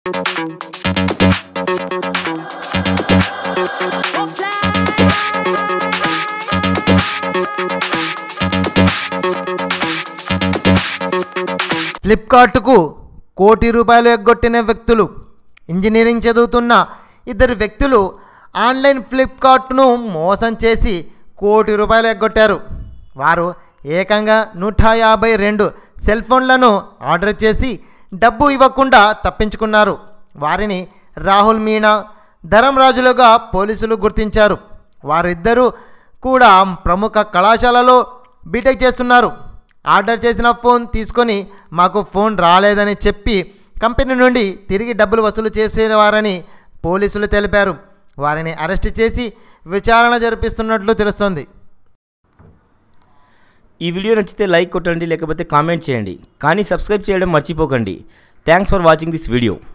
ఫ్లిప్కార్ట్కు కోటి రూపాయలు ఎగ్గొట్టిన వ్యక్తులు ఇంజనీరింగ్ చదువుతున్న ఇద్దరు వ్యక్తులు ఆన్లైన్ ఫ్లిప్కార్ట్ను మోసం చేసి కోటి రూపాయలు ఎగ్గొట్టారు వారు ఏకంగా నూట యాభై రెండు సెల్ ఫోన్లను ఆర్డర్ చేసి డబ్బు ఇవ్వకుండా తప్పించుకున్నారు వారిని రాహుల్ మీనా ధరం రాజులుగా పోలీసులు గుర్తించారు వారిద్దరూ కూడా ప్రముఖ కళాశాలలో బీటెక్ చేస్తున్నారు ఆర్డర్ చేసిన ఫోన్ తీసుకొని మాకు ఫోన్ రాలేదని చెప్పి కంపెనీ నుండి తిరిగి డబ్బులు వసూలు చేసేవారని పోలీసులు తెలిపారు వారిని అరెస్ట్ చేసి విచారణ జరిపిస్తున్నట్లు తెలుస్తోంది ఈ వీడియో నచ్చితే లైక్ కొట్టండి లేకపోతే కామెంట్ చేయండి కానీ సబ్స్క్రైబ్ చేయడం మర్చిపోకండి thanks for watching this video